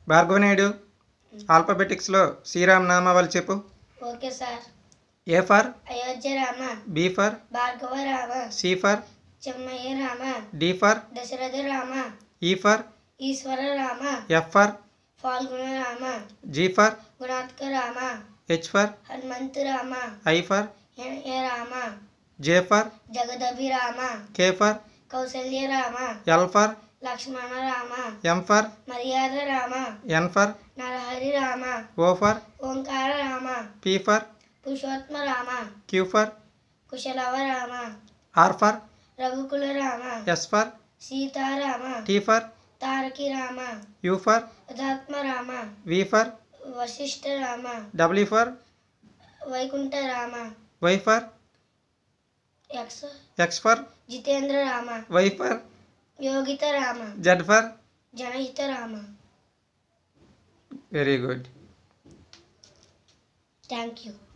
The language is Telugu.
భార్గవనాయుడు ఆల్ఫాబెటిక్స్లో శ్రీరామ్ నామావళి చెప్పు okay sir A for Ayodhya Rama B for Bhargava Rama C for Chemmayya Rama D for Dasaratha Rama E for Eswara Rama F for Phalguna Rama G for గుణాత్క Rama H for Hanumanthu Rama I for ఏ Rama J for Jagadabhi Rama K for Kausalya Rama L for Lakshmana Rama M for Maryada Rama N for Narahari Rama O for Omkara Rama P for Purushottama Rama queue for Kushalava Rama R for Raghukula Rama S for Sitarama T for Taraka Rama U for ఉదాత్మ Rama V for Vasishtha Rama W for Vaikuntha Rama Y for Yaksha X for Jitendra Rama Y for Yogita Rama Z for Janahita Rama very good thank you